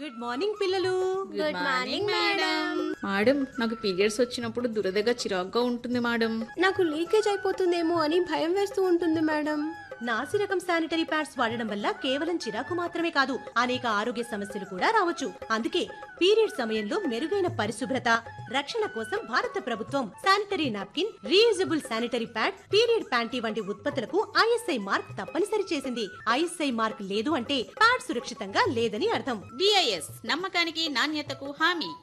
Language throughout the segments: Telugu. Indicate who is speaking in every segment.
Speaker 1: గుడ్ మార్నింగ్ పిల్లలు
Speaker 2: గుడ్ మార్నింగ్ మేడం
Speaker 3: మేడం నాకు పీరియడ్స్ వచ్చినప్పుడు దురదగా చిరాగ్గా ఉంటుంది మేడం
Speaker 2: నాకు లీకేజ్ అయిపోతుందేమో అని భయం వేస్తూ ఉంటుంది మేడం
Speaker 1: నాసి రకం శానిటరీ ప్యాడ్స్ వాడడం వల్ల కేవలం చిరాకు మాత్రమే కాదు అనేక ఆరోగ్య సమస్యలు కూడా రావచ్చు అందుకే పీరియడ్ సమయంలో మెరుగైన పరిశుభ్రత రక్షణ కోసం భారత ప్రభుత్వం sanitary napkin reusable sanitary pad period panty వంటి ఉత్పత్తులకు ఐఎస్ఐ మార్క్ తప్పనిసరి చేసింది ఐఎస్ఐ మార్క్ లేదు అంటే ప్యాడ్ సురక్షితంగా లేదని అర్థం
Speaker 4: బిఐఎస్ నమ్మకానికి నాణ్యతకు హామీ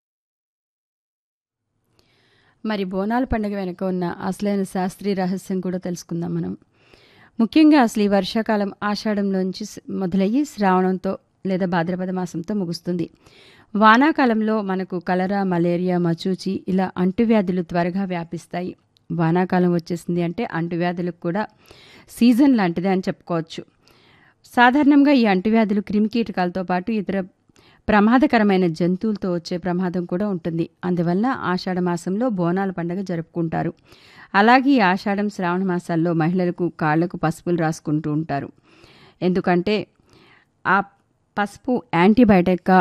Speaker 5: మరి బోనాల పండుగ వెనుక ఉన్న అసలైన శాస్త్రీయ రహస్యం కూడా తెలుసుకుందాం మనం ముఖ్యంగా అసలు ఈ వర్షాకాలం ఆషాఢంలోంచి స్- మొదలయ్యి శ్రావణంతో లేదా భాద్రపద మాసంతో ముగుస్తుంది వానాకాలంలో మనకు కలరా మలేరియా మచూచి ఇలా అంటువ్యాధులు త్వరగా వ్యాపిస్తాయి వానాకాలం వచ్చేసింది అంటే అంటువ్యాధులకు కూడా సీజన్ లాంటిదే అని చెప్పుకోవచ్చు సాధారణంగా ఈ అంటువ్యాధులు క్రిమికీటకాలతో పాటు ఇతర ప్రమాదకరమైన జంతువులతో వచ్చే ప్రమాదం కూడా ఉంటుంది అందువల్ల ఆషాఢ మాసంలో బోనాల పండుగ జరుపుకుంటారు అలాగే ఈ ఆషాఢం శ్రావణ మాసాల్లో మహిళలకు కాళ్లకు పసుపులు రాసుకుంటూ ఉంటారు ఎందుకంటే ఆ పసుపు యాంటీబయాటిక్గా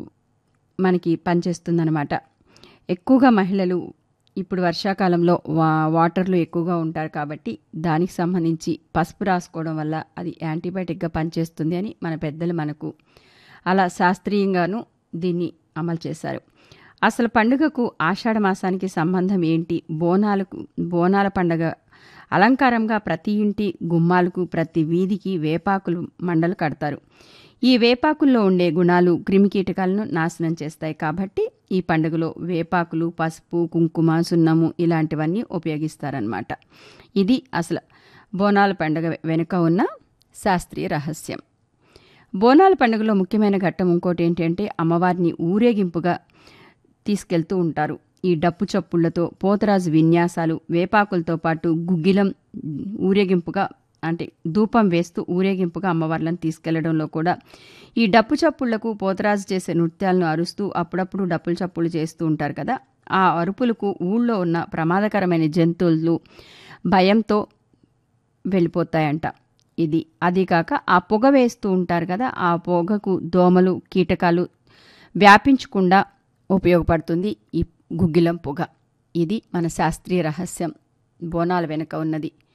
Speaker 5: మనకి పనిచేస్తుందన్నమాట ఎక్కువగా మహిళలు ఇప్పుడు వర్షాకాలంలో వా వాటర్లో ఎక్కువగా ఉంటారు కాబట్టి దానికి సంబంధించి పసుపు రాసుకోవడం వల్ల అది యాంటీబయాటిక్గా పనిచేస్తుంది అని మన పెద్దలు మనకు అలా శాస్త్రీయంగాను దీన్ని అమలు చేశారు అసలు పండుగకు ఆషాఢ మాసానికి సంబంధం ఏంటి బోనాలకు బోనాల పండగ అలంకారంగా ప్రతి ఇంటి గుమ్మాలకు ప్రతి వీధికి వేపాకులు మండలు కడతారు ఈ వేపాకుల్లో ఉండే గుణాలు క్రిమికీటకాలను నాశనం చేస్తాయి కాబట్టి ఈ పండుగలో వేపాకులు పసుపు కుంకుమ సున్నము ఇలాంటివన్నీ ఉపయోగిస్తారనమాట ఇది అసలు బోనాల పండుగ వెనుక ఉన్న శాస్త్రీయ రహస్యం బోనాల పండుగలో ముఖ్యమైన ఘట్టం ఇంకోటి ఏంటంటే అమ్మవారిని ఊరేగింపుగా తీసుకెళ్తూ ఉంటారు ఈ డప్పు చప్పుళ్లతో పోతరాజు విన్యాసాలు వేపాకులతో పాటు గుగ్గిలం ఊరేగింపుగా అంటే ధూపం వేస్తూ ఊరేగింపుగా అమ్మవార్లను తీసుకెళ్లడంలో కూడా ఈ డప్పు చప్పుళ్లకు పోతరాజు చేసే నృత్యాలను అరుస్తూ అప్పుడప్పుడు డప్పుల చప్పులు చేస్తూ ఉంటారు కదా ఆ అరుపులకు ఊళ్ళో ఉన్న ప్రమాదకరమైన జంతువులు భయంతో వెళ్ళిపోతాయంట ఇది అది కాక ఆ పొగ వేస్తూ ఉంటారు కదా ఆ పొగకు దోమలు కీటకాలు వ్యాపించకుండా ఉపయోగపడుతుంది ఈ గుగ్గిలం పొగ ఇది మన శాస్త్రీయ రహస్యం బోనాల వెనుక ఉన్నది